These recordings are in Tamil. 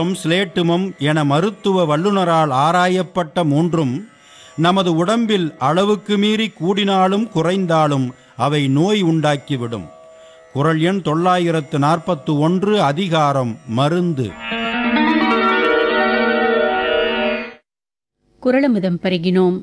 ஸ்லேட்டுமம் என மருத்துவ வல்லுனரால் ஆராயப்பட்ட மூன்றும் நமது உடம்பில் அளவுக்கு மீறி கூடினாலும் குறைந்தாலும் அவை நோய் உண்டாக்கிவிடும் குரல் எண் தொள்ளாயிரத்து நாற்பத்து ஒன்று அதிகாரம் மருந்து குரலமுதம் பருகினோம்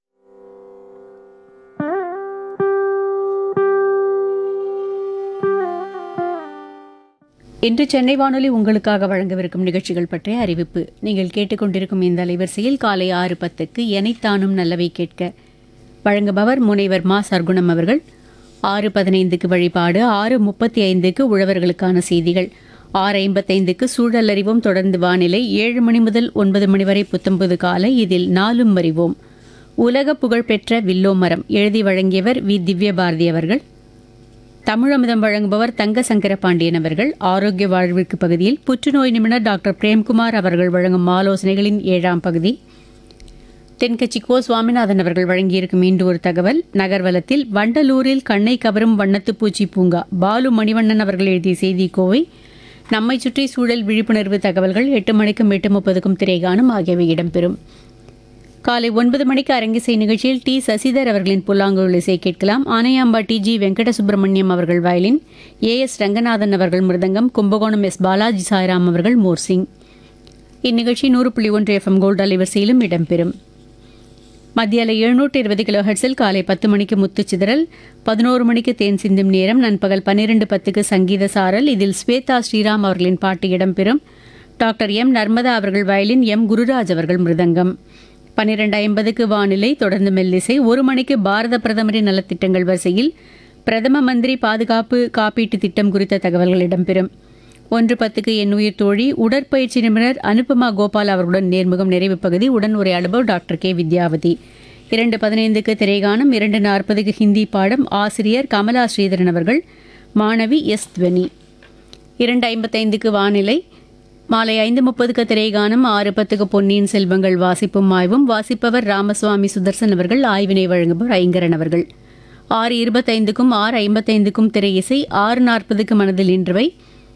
இன்று சென்னை வானொலி உங்களுக்காக வழங்கவிருக்கும் நிகழ்ச்சிகள் பற்றிய அறிவிப்பு நீங்கள் கேட்டுக்கொண்டிருக்கும் இந்த அலைவரிசையில் காலை ஆறு பத்துக்கு எனைத்தானும் நல்லவை கேட்க வழங்குபவர் முனைவர் மா சர்க்குணம் அவர்கள் ஆறு பதினைந்துக்கு வழிபாடு ஆறு முப்பத்தி ஐந்துக்கு உழவர்களுக்கான செய்திகள் ஆறு ஐம்பத்தைந்துக்கு சூழல் அறிவோம் தொடர்ந்து வானிலை ஏழு மணி முதல் ஒன்பது மணி வரை புத்தம்பது காலை இதில் நாலும் அறிவோம் உலக புகழ்பெற்ற வில்லோ மரம் எழுதி வழங்கியவர் வி திவ்ய பாரதி அவர்கள் தமிழமுதம் வழங்குபவர் தங்க சங்கர பாண்டியன் அவர்கள் ஆரோக்கிய வாழ்விற்கு பகுதியில் புற்றுநோய் நிபுணர் டாக்டர் பிரேம்குமார் அவர்கள் வழங்கும் ஆலோசனைகளின் ஏழாம் பகுதி தென்கட்சி கோ சுவாமிநாதன் அவர்கள் வழங்கியிருக்கும் இன்று ஒரு தகவல் நகர்வலத்தில் வண்டலூரில் கண்ணை கவரும் வண்ணத்துப் பூச்சி பூங்கா பாலு மணிவண்ணன் அவர்கள் எழுதிய செய்தி கோவை நம்மை சுற்றி சூழல் விழிப்புணர்வு தகவல்கள் எட்டு மணிக்கும் எட்டு முப்பதுக்கும் திரைகாணும் ஆகியவை இடம்பெறும் காலை ஒன்பது மணிக்கு அரங்கிசை நிகழ்ச்சியில் டி சசிதர் அவர்களின் புல்லாங்குழல் இசை கேட்கலாம் ஆனையாம்பாட்டி ஜி வெங்கட சுப்பிரமணியம் அவர்கள் வயலின் ஏ எஸ் ரங்கநாதன் அவர்கள் மிருதங்கம் கும்பகோணம் எஸ் பாலாஜி சாய்ராம் அவர்கள் மோர்சிங் இந்நிகழ்ச்சி நூறு புள்ளி ஒன்று எஃப்எம் கோல்ட் அலைவரிசையிலும் இடம்பெறும் மத்தியால எழுநூற்று இருபது கிலோ ஹெர்ட்ஸில் காலை பத்து மணிக்கு முத்துச்சிதறல் பதினோரு மணிக்கு தேன் சிந்தும் நேரம் நண்பகல் பன்னிரண்டு பத்துக்கு சங்கீத சாரல் இதில் ஸ்வேதா ஸ்ரீராம் அவர்களின் பாட்டு இடம்பெறும் டாக்டர் எம் நர்மதா அவர்கள் வயலின் எம் குருராஜ் அவர்கள் மிருதங்கம் பன்னிரண்டு ஐம்பதுக்கு வானிலை தொடர்ந்து மெல்லிசை ஒரு மணிக்கு பாரத பிரதமரின் நலத்திட்டங்கள் வரிசையில் பிரதம மந்திரி பாதுகாப்பு காப்பீட்டு திட்டம் குறித்த தகவல்கள் இடம்பெறும் ஒன்று பத்துக்கு என் உயிர் தோழி உடற்பயிற்சி நிபுணர் அனுபமா கோபால் அவர்களுடன் நேர்முகம் நிறைவு பகுதி உடன் உரையாடுபவர் டாக்டர் கே வித்யாவதி இரண்டு பதினைந்துக்கு திரைகானம் இரண்டு நாற்பதுக்கு ஹிந்தி பாடம் ஆசிரியர் கமலா ஸ்ரீதரன் அவர்கள் மாணவி எஸ் துவனி இரண்டு ஐம்பத்தைந்துக்கு வானிலை மாலை ஐந்து முப்பதுக்கு திரைகானம் ஆறு பத்துக்கு பொன்னியின் செல்வங்கள் வாசிப்பும் ஆய்வும் வாசிப்பவர் ராமசுவாமி சுதர்சன் அவர்கள் ஆய்வினை வழங்குபவர் ஐங்கரன் அவர்கள் ஆறு இருபத்தைந்துக்கும் ஆறு ஐம்பத்தைந்துக்கும் திரை இசை ஆறு நாற்பதுக்கு மனதில் இன்றவை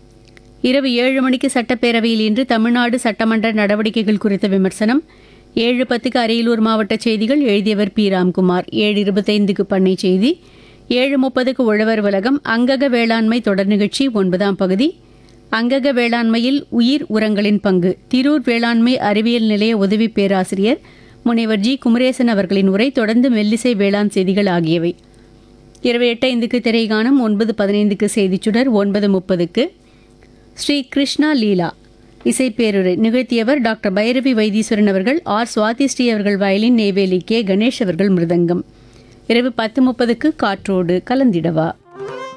இரவு ஏழு மணிக்கு சட்டப்பேரவையில் இன்று தமிழ்நாடு சட்டமன்ற நடவடிக்கைகள் குறித்த விமர்சனம் ஏழு பத்துக்கு அரியலூர் மாவட்ட செய்திகள் எழுதியவர் பி ராம்குமார் ஏழு இருபத்தைந்துக்கு பண்ணை செய்தி ஏழு முப்பதுக்கு உழவர் உலகம் அங்கக வேளாண்மை தொடர் நிகழ்ச்சி ஒன்பதாம் பகுதி அங்கக வேளாண்மையில் உயிர் உரங்களின் பங்கு திரூர் வேளாண்மை அறிவியல் நிலைய உதவி பேராசிரியர் முனைவர் ஜி குமரேசன் அவர்களின் உரை தொடர்ந்து மெல்லிசை வேளாண் செய்திகள் ஆகியவை இரவு எட்டு ஐந்துக்கு திரைகானம் ஒன்பது பதினைந்துக்கு செய்திச்சுடர் ஒன்பது முப்பதுக்கு ஸ்ரீ கிருஷ்ணா லீலா இசைப்பேருரை நிகழ்த்தியவர் டாக்டர் பைரவி வைத்தீஸ்வரன் அவர்கள் ஆர் சுவாதி ஸ்ரீ அவர்கள் வயலின் நெய்வேலி கே கணேஷ் அவர்கள் மிருதங்கம் இரவு பத்து முப்பதுக்கு காற்றோடு கலந்திடவா